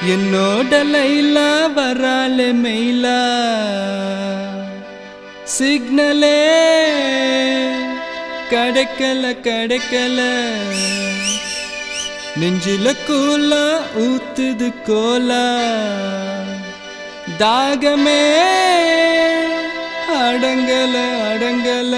என்னோட லைலா வராலே மெயிலா சிக்னலே கிடைக்கல கிடைக்கல நெஞ்சில கூலா ஊத்துது கோலா தாகமே அடங்கல அடங்கல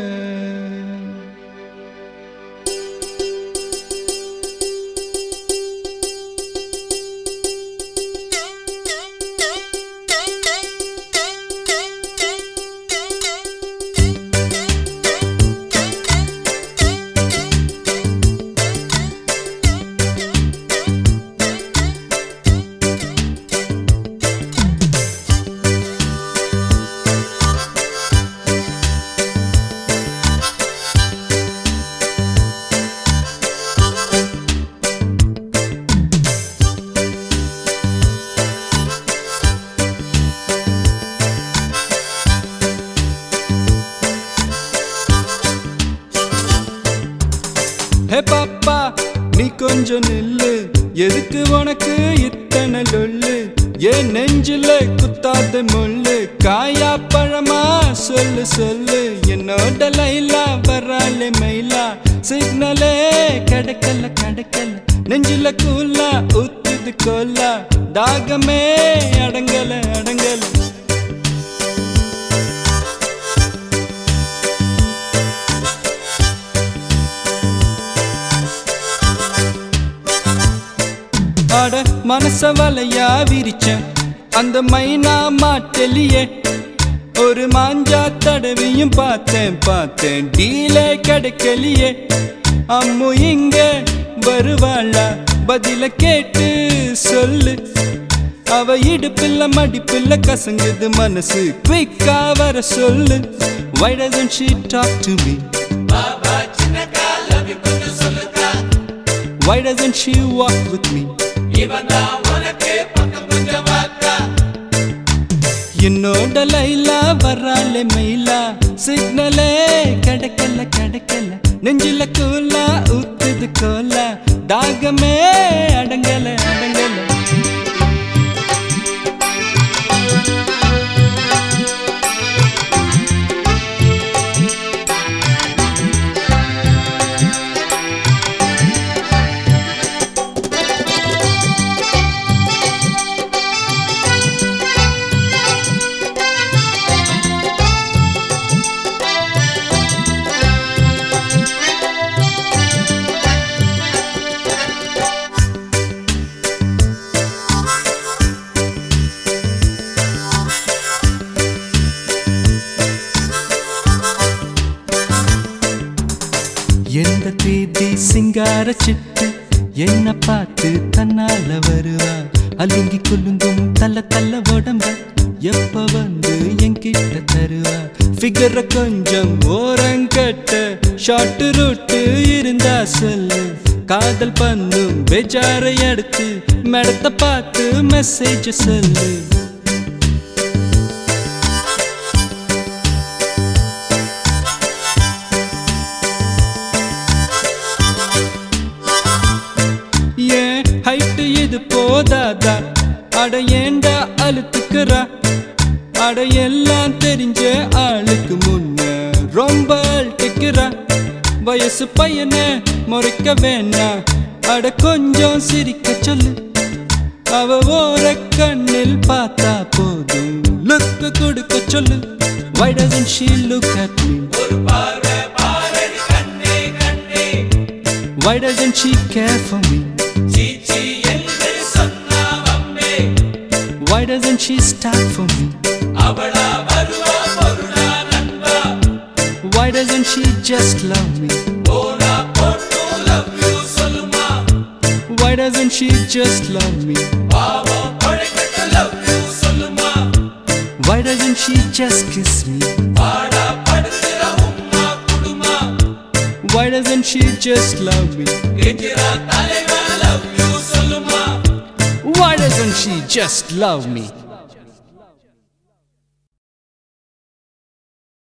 ஹே பாப்பா நீ கொஞ்சம் நில்லு எதுக்கு உனக்கு இத்தனை லொல்லு ஏன் நெஞ்சில குத்தாத முள்ளு காயா பழமா சொல்லு சொல்லு என்னோட லைலா வராலே மயிலா சிக்னலே கிடைக்கல கிடைக்கல நெஞ்சில கூலா ஊத்துது கோலா தாகமே அடங்கல அடங்கல அட மனச வலையா விரிச்சேன் அந்த மைனா மாட்டலியே ஒரு மாஞ்சா தடவியும் பார்த்தேன் பார்த்தேன் டீலே கிடைக்கலையே அம்மு இங்க வருவாளா பதில கேட்டு சொல்லு அவ இடுப்பில்ல மடிப்பில்ல கசங்குது மனசு குயிக்கா வர சொல்லு Why doesn't she talk to me? Why doesn't she walk with me? என்னோட லைலா வராலே மயிலா சிக்னலே கிடைக்கல கிடைக்கல நெஞ்சில கூலா ஊத்துது கோலா தாகமே அடங்கல அடங்கல எந்த தேதி சிங்கார சிட்டு என்ன பார்த்து தன்னால வருவா அலுங்கி குலுங்கும் தள்ள தள்ள உடம்ப எப்ப வந்து என்கிட்ட தருவா ஃபிகர கொஞ்சம் ஓரங்கட்ட ஷார்ட் ரூட்டு இருந்தா சொல்லு காதல் பண்ணும் பெஜாரை அடுத்து மேடத்தை பார்த்து மெசேஜ் சொல்லு ஏன் ஹைட்டு இது போதாதா அட ஏண்டா அழுத்துக்கிறா அட எல்லாம் தெரிஞ்ச ஆளுக்கு முன்ன ரொம்ப அழட்டிக்கிறா வயசு பையனை முறைக்க வேணாம் அட கொஞ்சம் சிரிக்க சொல்லு அவ ஓர கண்ணில் பார்த்தா போதும் லுக்கு கொடுக்க சொல்லு Why doesn't she look at me? Why doesn't she care for me? Why doesn't she start for me? Why doesn't she just love me? Why doesn't she just love me? Why doesn't she just kiss me? Why doesn't she just love me? Why doesn't she just love me?